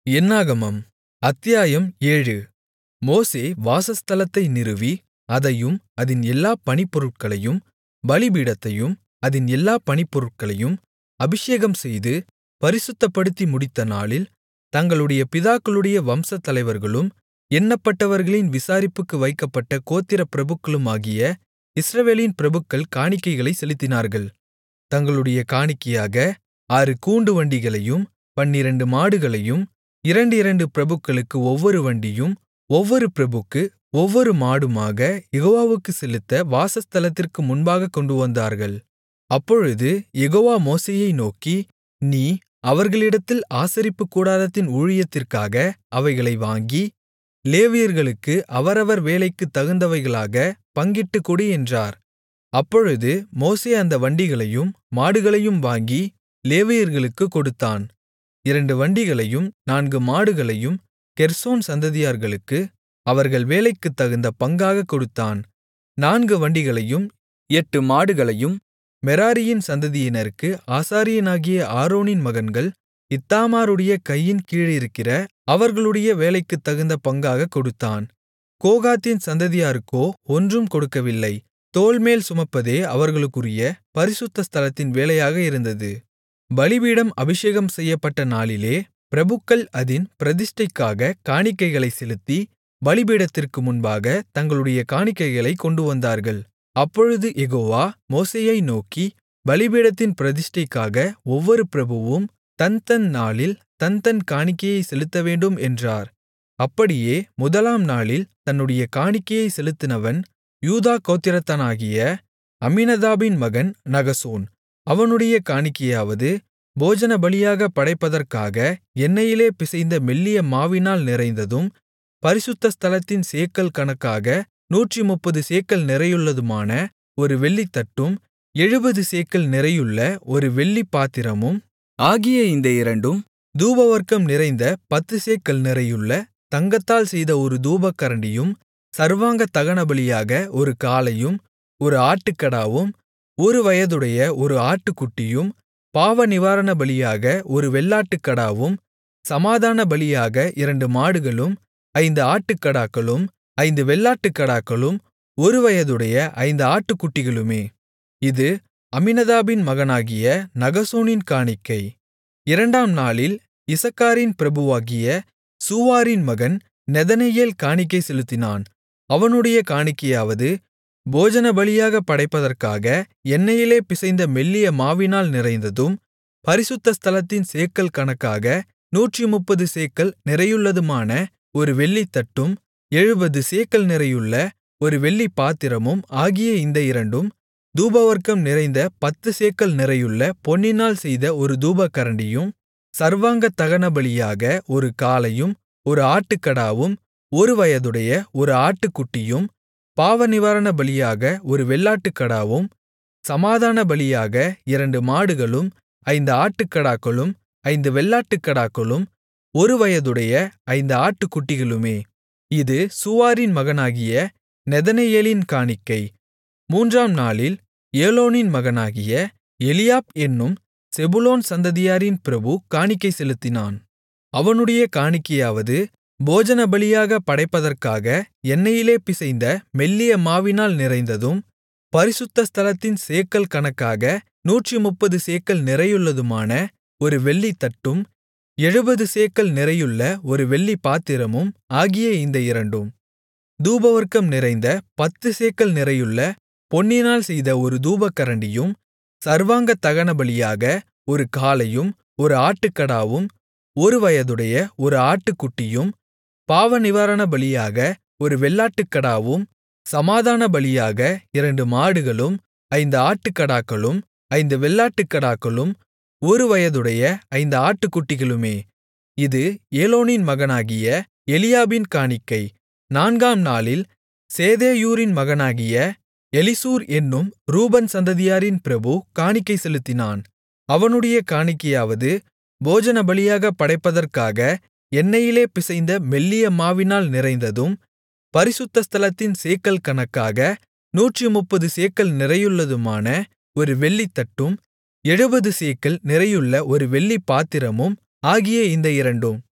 என்னாகமம் அத்தியாயம் ஏழு மோசே வாசஸ்தலத்தை நிறுவி அதையும் அதின் எல்லா பணிப்பொருட்களையும் பலிபீடத்தையும் அதின் எல்லா பணிப்பொருட்களையும் அபிஷேகம்செய்து பரிசுத்தப்படுத்தி முடித்த நாளில் தங்களுடைய பிதாக்களுடைய வம்சத்தலைவர்களும் எண்ணப்பட்டவர்களின் விசாரிப்புக்கு வைக்கப்பட்ட கோத்திரப் பிரபுக்களுமாகிய இஸ்ரவேலின் பிரபுக்கள் காணிக்கைகளைச் செலுத்தினார்கள் தங்களுடைய காணிக்கையாக ஆறு கூண்டுவண்டிகளையும் பன்னிரண்டு மாடுகளையும் இரண்டிரண்டு பிரபுக்களுக்கு ஒவ்வொரு வண்டியும் ஒவ்வொரு பிரபுக்கு ஒவ்வொரு மாடுமாக யெகோவாவுக்குச் செலுத்த வாசஸ்தலத்திற்கு முன்பாகக் கொண்டுவந்தார்கள் அப்பொழுது யெகோவா மோசேயை நோக்கி நீ அவர்களிடத்தில் ஆசரிப்புக் கூடாரத்தின் ஊழியத்திற்காக அவைகளை வாங்கி லேவியர்களுக்கு அவரவர் வேலைக்குத் தகுந்தவைகளாகப் பங்கிட்டுக் கொடு என்றார் அப்பொழுது மோசே அந்த வண்டிகளையும் மாடுகளையும் வாங்கி லேவியர்களுக்குக் கொடுத்தான் இரண்டு வண்டிகளையும் நான்கு மாடுகளையும் கெர்சோன் சந்ததியார்களுக்கு அவர்கள் வேலைக்குத் தகுந்த பங்காகக் கொடுத்தான் நான்கு வண்டிகளையும் எட்டு மாடுகளையும் மெராரியின் சந்ததியினருக்கு ஆசாரியனாகிய ஆரோனின் மகன்கள் இத்தாமாருடைய கையின் கீழிருக்கிற அவர்களுடைய வேலைக்குத் தகுந்த பங்காகக் கொடுத்தான் கோகாத்தின் சந்ததியாருக்கோ ஒன்றும் கொடுக்கவில்லை தோள்மேல் சுமப்பதே அவர்களுக்குரிய பரிசுத்த ஸ்தலத்தின் வேலையாக இருந்தது பலிபீடம் அபிஷேகம் செய்யப்பட்ட நாளிலே பிரபுக்கள் அதின் பிரதிஷ்டைக்காக காணிக்கைகளைச் செலுத்தி பலிபீடத்திற்கு முன்பாக தங்களுடைய காணிக்கைகளைக் கொண்டுவந்தார்கள் அப்பொழுது யெகோவா மோசேயை நோக்கி பலிபீடத்தின் பிரதிஷ்டைக்காக ஒவ்வொரு பிரபுவும் தன்தன் நாளில் தன்தன் காணிக்கையைச் செலுத்தவேண்டும் என்றார் அப்படியே முதலாம் நாளில் தன்னுடைய காணிக்கையைச் செலுத்தினவன் யூதா கோத்திரத்தானாகிய அம்மினதாபின் மகன் நகசோன் அவனுடைய காணிக்கையாவது போஜனபலியாகப் படைப்பதற்காக எண்ணெயிலே பிசைந்த மெல்லிய மாவினால் நிறைந்ததும் பரிசுத்த ஸ்தலத்தின் சேக்கல் கணக்காக நூற்றுமுப்பது சேக்கல் நிறையுள்ளதுமான ஒரு வெள்ளித்தட்டும் எழுபது சேக்கல் நிறையுள்ள ஒரு வெள்ளிப் பாத்திரமும் ஆகிய இந்த இரண்டும் தூபவர்க்கம் நிறைந்த பத்து சேக்கல் நிறையுள்ள தங்கத்தால் செய்த ஒரு தூபக்கரண்டியும் சர்வாங்க தகனபலியாக ஒரு காளையும் ஒரு ஆட்டுக்கடாவும் ஒரு வயதுடைய ஒரு ஆட்டுக்குட்டியும் பாவநிவாரணபலியாக ஒரு வெள்ளாட்டுக்கடாவும் சமாதான பலியாக இரண்டு மாடுகளும் ஐந்து ஆட்டுக்கடாக்களும் ஐந்து வெள்ளாட்டுக்கடாக்களும் ஒரு வயதுடைய ஐந்து ஆட்டுக்குட்டிகளுமே இது அம்மினதாபின் மகனாகிய நகசோனின் காணிக்கை இரண்டாம் நாளில் இசக்காரின் பிரபுவாகிய சூவாரின் மகன் நெதனெயேல் காணிக்கை செலுத்தினான் அவனுடைய காணிக்கையாவது போஜனபலியாகப் படைப்பதற்காக எண்ணெயிலே பிசைந்த மெல்லிய மாவினால் நிறைந்ததும் பரிசுத்த ஸ்தலத்தின் சேக்கல் கணக்காக நூற்றுமுப்பது சேக்கல் நிறையுள்ளதுமான ஒரு வெள்ளித்தட்டும் எழுபது சேக்கல் நிறையுள்ள ஒரு வெள்ளிப் பாத்திரமும் ஆகிய இந்த இரண்டும் தூபவர்க்கம் நிறைந்த பத்து சேக்கல் நிறையுள்ள பொன்னினால் செய்த ஒரு தூபக்கரண்டியும் சர்வாங்க தகனபலியாக ஒரு காளையும் ஒரு ஆட்டுக்கடாவும் ஒரு வயதுடைய ஒரு ஆட்டுக்குட்டியும் பாவநிவாரண பலியாக ஒரு வெள்ளாட்டுக்கடாவும் சமாதான பலியாக இரண்டு மாடுகளும் ஐந்து ஆட்டுக்கடாக்களும் ஐந்து வெள்ளாட்டுக்கடாக்களும் ஒரு வயதுடைய ஐந்து ஆட்டுக்குட்டிகளுமே இது சூவாரின் மகனாகிய நெதனெயேலின் காணிக்கை மூன்றாம் நாளில் ஏலோனின் மகனாகிய எலியாப் என்னும் செபுலோன் சந்ததியாரின் பிரபு காணிக்கை செலுத்தினான் அவனுடைய காணிக்கையாவது போஜனபலியாகப் படைப்பதற்காக எண்ணெயிலே பிசைந்த மெல்லிய மாவினால் நிறைந்ததும் பரிசுத்த ஸ்தலத்தின் சேக்கல் கணக்காக நூற்றுமுப்பது சேக்கல் நிறையுள்ளதுமான ஒரு வெள்ளித்தட்டும் எழுபது சேக்கல் நிறையுள்ள ஒரு வெள்ளிப் பாத்திரமும் ஆகிய இந்த இரண்டும் தூபவர்க்கம் நிறைந்த பத்து சேக்கல் நிறையுள்ள பொன்னினால் செய்த ஒரு தூபக்கரண்டியும் சர்வாங்க தகனபலியாக ஒரு காளையும் ஒரு ஆட்டுக்கடாவும் ஒரு வயதுடைய ஒரு ஆட்டுக்குட்டியும் பாவநிவாரண பலியாக ஒரு வெள்ளாட்டுக்கடாவும் சமாதான பலியாக இரண்டு மாடுகளும் ஐந்து ஆட்டுக்கடாக்களும் ஐந்து வெள்ளாட்டுக்கடாக்களும் ஒரு வயதுடைய ஐந்து ஆட்டுக்குட்டிகளுமே இது ஏலோனின் மகனாகிய எலியாபின் காணிக்கை நான்காம் நாளில் சேதேயூரின் மகனாகிய எலிசூர் என்னும் ரூபன் சந்ததியாரின் பிரபு காணிக்கை செலுத்தினான் அவனுடைய காணிக்கையாவது போஜனபலியாகப் படைப்பதற்காக எண்ணெயிலே பிசைந்த மெல்லிய மாவினால் நிறைந்ததும் பரிசுத்த ஸ்தலத்தின் சேக்கல் கணக்காக நூற்றுமுப்பது சேக்கல் நிறையுள்ளதுமான ஒரு வெள்ளித்தட்டும் எழுபது சேக்கல் நிறையுள்ள ஒரு வெள்ளிப் பாத்திரமும் ஆகிய இந்த இரண்டும்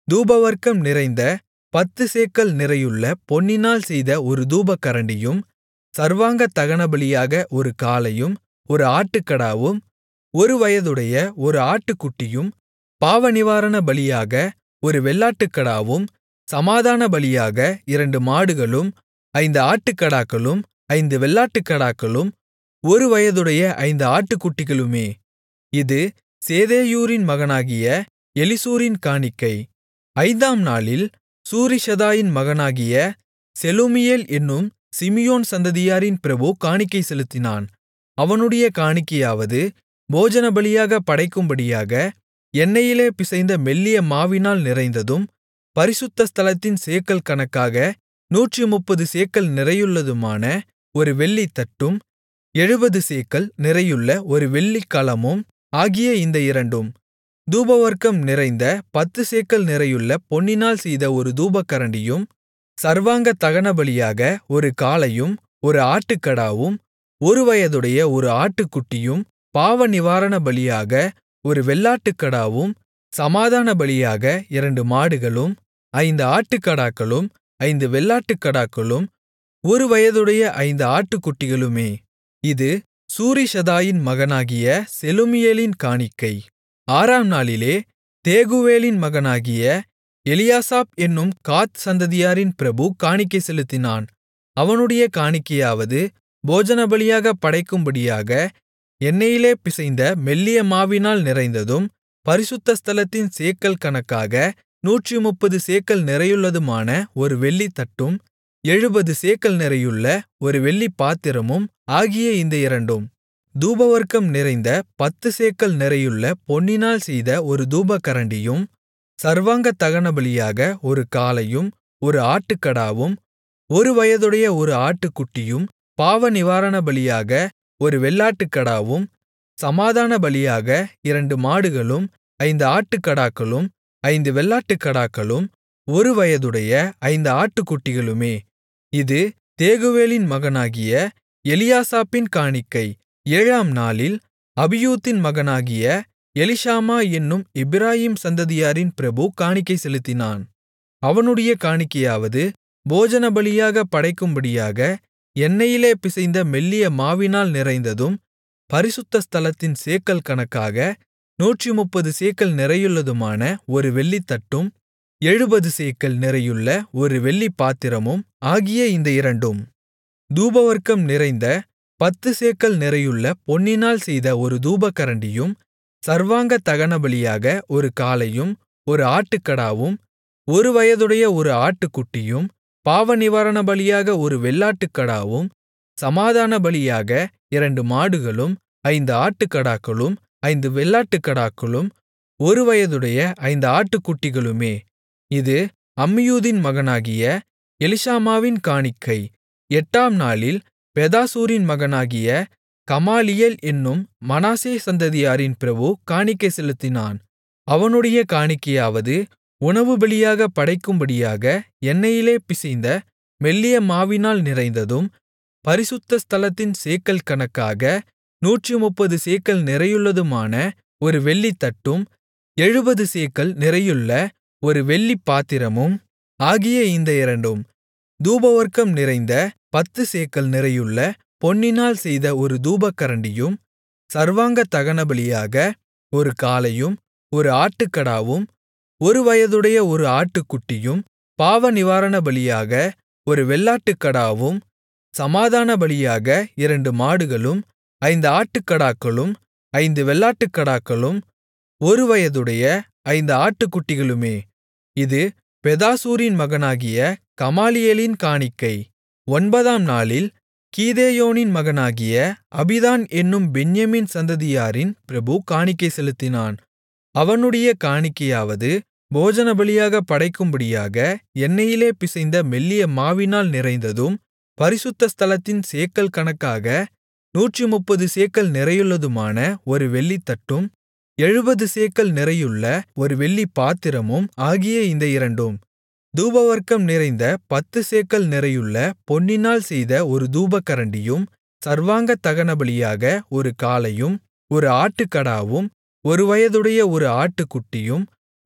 தூபவர்க்கம் நிறைந்த பத்து சேக்கல் நிறையுள்ள பொன்னினால் செய்த ஒரு தூபகரண்டியும் சர்வாங்க தகனபலியாக ஒரு காளையும் ஒரு ஆட்டுக்கடாவும் ஒரு வயதுடைய ஒரு ஆட்டுக்குட்டியும் பாவநிவாரண பலியாக ஒரு வெள்ளாட்டுக்கடாவும் சமாதான பலியாக இரண்டு மாடுகளும் ஐந்து ஆட்டுக்கடாக்களும் ஐந்து வெள்ளாட்டுக்கடாக்களும் ஒரு வயதுடைய ஐந்து ஆட்டுக்குட்டிகளுமே இது சேதேயூரின் மகனாகிய எலிசூரின் காணிக்கை ஐந்தாம் நாளில் சூரிஷதாயின் மகனாகிய செலூமியேல் என்னும் சிமியோன் சந்ததியாரின் பிரபு காணிக்கை செலுத்தினான் அவனுடைய காணிக்கையாவது போஜனபலியாக படைக்கும்படியாக எண்ணெயிலே பிசைந்த மெல்லிய மாவினால் நிறைந்ததும் பரிசுத்த ஸ்தலத்தின் சேக்கல் கணக்காக நூற்றுமுப்பது சேக்கல் நிறையுள்ளதுமான ஒரு வெள்ளித்தட்டும் எழுபது சேக்கல் நிறையுள்ள ஒரு வெள்ளிக் கலமும் ஆகிய இந்த இரண்டும் தூபவர்க்கம் நிறைந்த பத்து சேக்கல் நிறையுள்ள பொன்னினால் செய்த ஒரு தூபகரண்டியும் சர்வாங்க தகனபலியாக ஒரு காளையும் ஒரு ஆட்டுக்கடாவும் ஒரு வயதுடைய ஒரு ஆட்டுக்குட்டியும் பாவநிவாரண பலியாக ஒரு வெள்ளாட்டுக்கடாவும் சமாதான பலியாக இரண்டு மாடுகளும் ஐந்து ஆட்டுக்கடாக்களும் ஐந்து வெள்ளாட்டுக்கடாக்களும் ஒரு வயதுடைய ஐந்து ஆட்டுக்குட்டிகளுமே இது சூரிஷதாயின் மகனாகிய செலுமியேலின் காணிக்கை ஆறாம் நாளிலே தேகுவேலின் மகனாகிய எலியாசாப் என்னும் காத் சந்ததியாரின் பிரபு காணிக்கை செலுத்தினான் அவனுடைய காணிக்கையாவது போஜனபலியாக படைக்கும்படியாக எண்ணெயிலே பிசைந்த மெல்லிய மாவினால் நிறைந்ததும் பரிசுத்த ஸ்தலத்தின் சேக்கல் கணக்காக நூற்றுமுப்பது சேக்கல் நிறையுள்ளதுமான ஒரு வெள்ளித்தட்டும் எழுபது சேக்கல் நிறையுள்ள ஒரு வெள்ளிப் பாத்திரமும் ஆகிய இந்த இரண்டும் தூபவர்க்கம் நிறைந்த பத்து சேக்கல் நிறையுள்ள பொன்னினால் செய்த ஒரு தூபகரண்டியும் சர்வாங்க தகனபலியாக ஒரு காளையும் ஒரு ஆட்டுக்கடாவும் ஒரு வயதுடைய ஒரு ஆட்டுக்குட்டியும் பாவநிவாரண பலியாக ஒரு வெள்ளாட்டுக்கடாவும் சமாதான பலியாக இரண்டு மாடுகளும் ஐந்து ஆட்டுக்கடாக்களும் ஐந்து வெள்ளாட்டுக்கடாக்களும் ஒரு வயதுடைய ஐந்து ஆட்டுக்குட்டிகளுமே இது தேகுவேலின் மகனாகிய எலியாசாப்பின் காணிக்கை ஏழாம் நாளில் அபியூத்தின் மகனாகிய எலிஷாமா என்னும் எப்பிராயீம் சந்ததியாரின் பிரபு காணிக்கை செலுத்தினான் அவனுடைய காணிக்கையாவது போஜனபலியாக படைக்கும்படியாக எண்ணெயிலே பிசைந்த மெல்லிய மாவினால் நிறைந்ததும் பரிசுத்த ஸ்தலத்தின் சேக்கல் கணக்காக நூற்றுமுப்பது சேக்கல் நிறையுள்ளதுமான ஒரு வெள்ளித்தட்டும் எழுபது சேக்கல் நிறையுள்ள ஒரு வெள்ளிப் பாத்திரமும் ஆகிய இந்த இரண்டும் தூபவர்க்கம் நிறைந்த பத்து சேக்கல் நிறையுள்ள பொன்னினால் செய்த ஒரு தூபகரண்டியும் சர்வாங்க தகனபலியாக ஒரு காளையும் ஒரு ஆட்டுக்கடாவும் ஒரு வயதுடைய ஒரு ஆட்டுக்குட்டியும் பாவநிவாரண பலியாக ஒரு வெள்ளாட்டுக்கடாவும் சமாதான பலியாக இரண்டு மாடுகளும் ஐந்து ஆட்டுக்கடாக்களும் ஐந்து வெள்ளாட்டுக்கடாக்களும் ஒரு வயதுடைய ஐந்து ஆட்டுக்குட்டிகளுமே இது அம்மியூதின் மகனாகிய எலிஷாமாவின் காணிக்கை எட்டாம் நாளில் பெதாசூரின் மகனாகிய கமாலியேல் என்னும் மனாசே சந்ததியாரின் பிரபு காணிக்கை செலுத்தினான் அவனுடைய காணிக்கையாவது உணவுபலியாக படைக்கும்படியாக எண்ணெயிலே பிசைந்த மெல்லிய மாவினால் நிறைந்ததும் பரிசுத்த ஸ்தலத்தின் சேக்கல் கணக்காக நூற்றுமுப்பது சேக்கல் நிறையுள்ளதுமான ஒரு வெள்ளித்தட்டும் எழுபது சேக்கல் நிறையுள்ள ஒரு வெள்ளிப் பாத்திரமும் ஆகிய இந்த இரண்டும் தூபவர்க்கம் நிறைந்த பத்து சேக்கல் நிறையுள்ள பொன்னினால் செய்த ஒரு தூபகரண்டியும் சர்வாங்க தகனபலியாக ஒரு காளையும் ஒரு ஆட்டுக்கடாவும் ஒரு வயதுடைய ஒரு ஆட்டுக்குட்டியும் பாவநிவாரண பலியாக ஒரு வெள்ளாட்டுக்கடாவும் சமாதான பலியாக இரண்டு மாடுகளும் ஐந்து ஆட்டுக்கடாக்களும் ஐந்து வெள்ளாட்டுக்கடாக்களும் ஒரு வயதுடைய ஐந்து ஆட்டுக்குட்டிகளுமே இது பெதாசூரின் மகனாகிய கமாலியேலின் காணிக்கை ஒன்பதாம் நாளில் கீதேயோனின் மகனாகிய அபிதான் என்னும் பென்யமீன் சந்ததியாரின் பிரபு காணிக்கை செலுத்தினான் அவனுடைய காணிக்கையாவது போஜனபலியாக படைக்கும்படியாக எண்ணெயிலே பிசைந்த மெல்லிய மாவினால் நிறைந்ததும் பரிசுத்த ஸ்தலத்தின் சேக்கல் கணக்காக நூற்றுமுப்பது சேக்கல் நிறையுள்ளதுமான ஒரு வெள்ளித்தட்டும் எழுபது சேக்கல் நிறையுள்ள ஒரு வெள்ளிப் பாத்திரமும் ஆகிய இந்த இரண்டும் தூபவர்க்கம் நிறைந்த பத்து சேக்கல் நிறையுள்ள பொன்னினால் செய்த ஒரு தூபகரண்டியும் சர்வாங்க தகனபலியாக ஒரு காளையும் ஒரு ஆட்டுக்கடாவும் ஒரு வயதுடைய ஒரு ஆட்டுக்குட்டியும்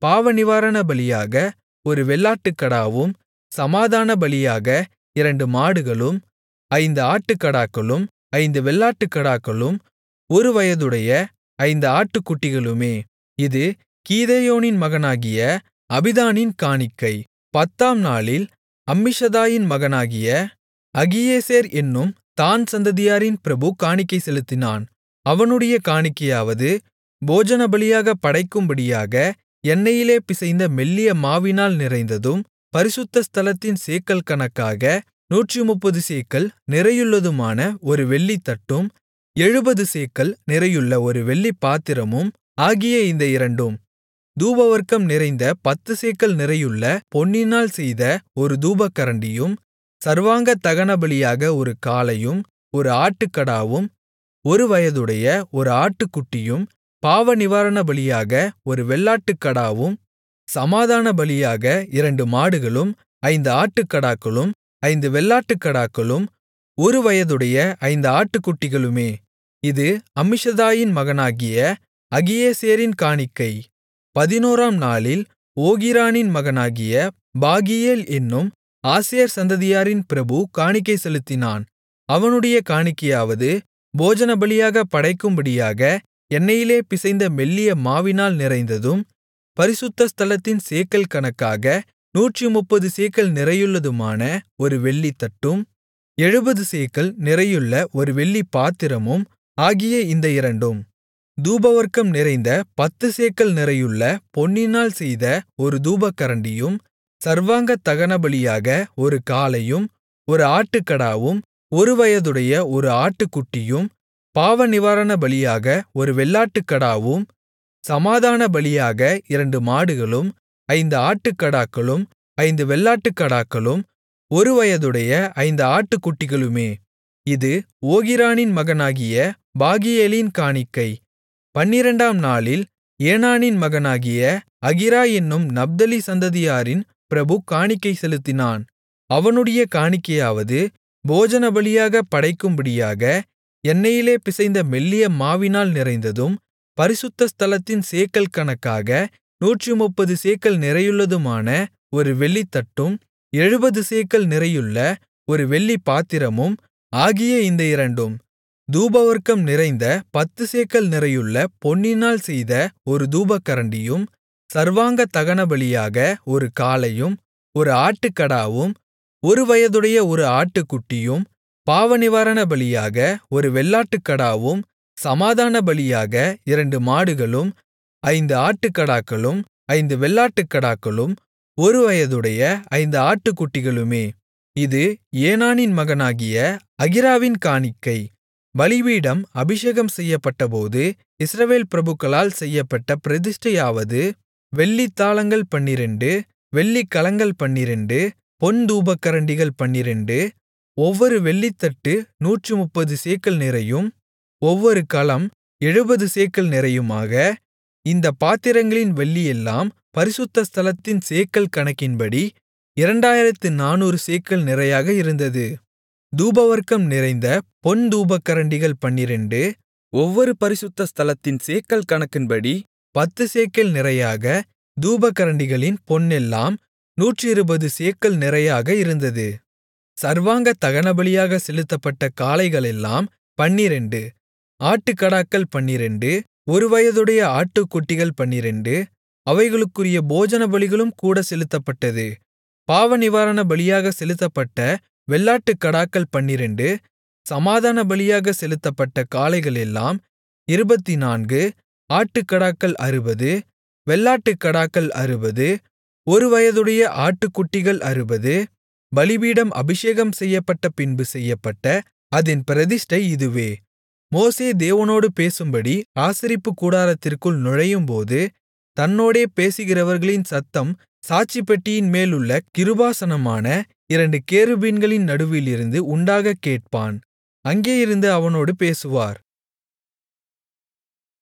பாவநிவாரணபலியாக ஒரு வெள்ளாட்டுக்கடாவும் சமாதானபலியாக இரண்டு மாடுகளும் ஐந்து ஆட்டுக்கடாக்களும் ஐந்து வெள்ளாட்டுக்கடாக்களும் ஒருவயதுடைய ஐந்து ஆட்டுக்குட்டிகளுமே இது கீதெயோனின் மகனாகிய அபிதானின் காணிக்கை பத்தாம் நாளில் அம்மிஷதாயின் மகனாகிய அகியேசேர் என்னும் தாண் சந்ததியாரின் பிரபு காணிக்கை செலுத்தினான் அவனுடைய காணிக்கையாவது போஜனபலியாகப் படைக்கும்படியாக எண்ணெயிலே பிசைந்த மெல்லிய மாவினால் நிறைந்ததும் பரிசுத்த ஸ்தலத்தின் சேக்கல் கணக்காக நூற்றுமுப்பது சேக்கல் நிறையுள்ளதுமான ஒரு வெள்ளித்தட்டும் எழுபது சேக்கல் நிறையுள்ள ஒரு வெள்ளிப் பாத்திரமும் ஆகிய இந்த இரண்டும் தூபவர்க்கம் நிறைந்த பத்து சேக்கல் நிறையுள்ள பொன்னினால் செய்த ஒரு தூபகரண்டியும் சர்வாங்க தகனபலியாக ஒரு காளையும் ஒரு ஆட்டுக்கடாவும் ஒரு வயதுடைய ஒரு ஆட்டுக்குட்டியும் பாவநிவாரணபலியாக ஒரு வெள்ளாட்டுக்கடாவும் சமாதானபலியாக இரண்டு மாடுகளும் ஐந்து ஆட்டுக்கடாக்களும் ஐந்து வெள்ளாட்டுக்கடாக்களும் ஒரு வயதுடைய ஐந்து ஆட்டுக்குட்டிகளுமே இது அம்மிஷதாயின் மகனாகிய அகியேசேரின் காணிக்கை பதினோராம் நாளில் ஓகிரானின் மகனாகிய பாகியேல் என்னும் ஆசேர் சந்ததியாரின் பிரபு காணிக்கை செலுத்தினான் அவனுடைய காணிக்கையாவது போஜனபலியாகப் படைக்கும்படியாக எண்ணெயிலே பிசைந்த மெல்லிய மாவினால் நிறைந்ததும் பரிசுத்த ஸ்தலத்தின் சேக்கல் கணக்காக நூற்றுமுப்பது சேக்கல் நிறையுள்ளதுமான ஒரு வெள்ளித்தட்டும் எழுபது சேக்கல் நிறையுள்ள ஒரு வெள்ளிப் பாத்திரமும் ஆகிய இந்த இரண்டும் தூபவர்க்கம் நிறைந்த பத்து சேக்கல் நிறையுள்ள பொன்னினால் செய்த ஒரு தூபகரண்டியும் சர்வாங்க தகனபலியாக ஒரு காளையும் ஒரு ஆட்டுக்கடாவும் ஒரு வயதுடைய ஒரு ஆட்டுக்குட்டியும் பாவநிவாரணபலியாக ஒரு வெள்ளாட்டுக்கடாவும் சமாதானபலியாக இரண்டு மாடுகளும் ஐந்து ஆட்டுக்கடாக்களும் ஐந்து வெள்ளாட்டுக்கடாக்களும் ஒரு வயதுடைய ஐந்து ஆட்டுக்குட்டிகளுமே இது ஓகிரானின் மகனாகிய பாகியேலின் காணிக்கை பன்னிரண்டாம் நாளில் ஏனானின் மகனாகிய அகிரா என்னும் நப்தலி சந்ததியாரின் பிரபு காணிக்கை செலுத்தினான் அவனுடைய காணிக்கையாவது போஜனபலியாகப் படைக்கும்படியாக எண்ணெயிலே பிசைந்த மெல்லிய மாவினால் நிறைந்ததும் பரிசுத்த ஸ்தலத்தின் சேக்கல் கணக்காக நூற்றுமுப்பது சேக்கல் நிறையுள்ளதுமான ஒரு வெள்ளித்தட்டும் எழுபது சேக்கல் நிறையுள்ள ஒரு வெள்ளிப் பாத்திரமும் ஆகிய இந்த இரண்டும் தூபவர்க்கம் நிறைந்த பத்து சேக்கல் நிறையுள்ள பொன்னினால் செய்த ஒரு தூபகரண்டியும் சர்வாங்க தகனபலியாக ஒரு காளையும் ஒரு ஆட்டுக்கடாவும் ஒரு வயதுடைய ஒரு ஆட்டுக்குட்டியும் பாவநிவாரணபலியாக ஒரு வெள்ளாட்டுக்கடாவும் சமாதானபலியாக இரண்டு மாடுகளும் ஐந்து ஆட்டுக்கடாக்களும் ஐந்து வெள்ளாட்டுக்கடாக்களும் ஒரு வயதுடைய ஐந்து ஆட்டுக்குட்டிகளுமே இது ஏனானின் மகனாகிய அகிராவின் காணிக்கை பலிபீடம் அபிஷேகம் செய்யப்பட்டபோது இஸ்ரவேல் பிரபுக்களால் செய்யப்பட்ட பிரதிஷ்டையாவது வெள்ளித் தாலங்கள் பன்னிரண்டு வெள்ளிக் கலங்கள் பன்னிரண்டு பொன் தூபகரண்டிகள் பன்னிரண்டு ஒவ்வொரு வெள்ளித்தட்டு நூற்றுமுப்பது சேக்கல் நிறையும் ஒவ்வொரு கலம் எழுபது சேக்கல் நிறையுமாக இந்தப் பாத்திரங்களின் வெள்ளியெல்லாம் பரிசுத்த ஸ்தலத்தின் சேக்கல் கணக்கின்படி இரண்டாயிரத்து நானூறு சேக்கல் நிறையாக இருந்தது தூபவர்க்கம் நிறைந்த பொன் தூபகரண்டிகள் பன்னிரண்டு ஒவ்வொரு பரிசுத்த ஸ்தலத்தின் சேக்கல் கணக்கின்படி பத்து சேக்கல் நிறையாக தூபகரண்டிகளின் பொன்னெல்லாம் நூற்றிருபது சேக்கல் நிறையாக இருந்தது சர்வாங்க தகனபலியாக செலுத்தப்பட்ட காளைகளெல்லாம் பன்னிரண்டு ஆட்டுக்கடாக்கள் பன்னிரண்டு ஒரு வயதுடைய ஆட்டுக்குட்டிகள் பன்னிரண்டு அவைகளுக்குரிய போஜனபலிகளும் கூட செலுத்தப்பட்டது பாவநிவாரண பலியாக செலுத்தப்பட்ட வெள்ளாட்டுக்கடாக்கள் பன்னிரண்டு சமாதான பலியாக செலுத்தப்பட்ட காளைகளெல்லாம் இருபத்துநான்கு ஆட்டுக்கடாக்கள் அறுபது வெள்ளாட்டுக்கடாக்கள் அறுபது ஒரு வயதுடைய ஆட்டுக்குட்டிகள் அறுபது பலிபீடம் அபிஷேகம் செய்யப்பட்ட பின்பு செய்யப்பட்ட அதின் பிரதிஷ்டை இதுவே மோசே தேவனோடு பேசும்படி ஆசரிப்புக் கூடாரத்திற்குள் நுழையும்போது தன்னோடே பேசுகிறவர்களின் சத்தம் சாட்சிப்பெட்டியின் மேலுள்ள கிருபாசனமான இரண்டு கேருபீன்களின் நடுவிலிருந்து உண்டாகக் கேட்பான் அங்கேயிருந்து அவனோடு பேசுவார்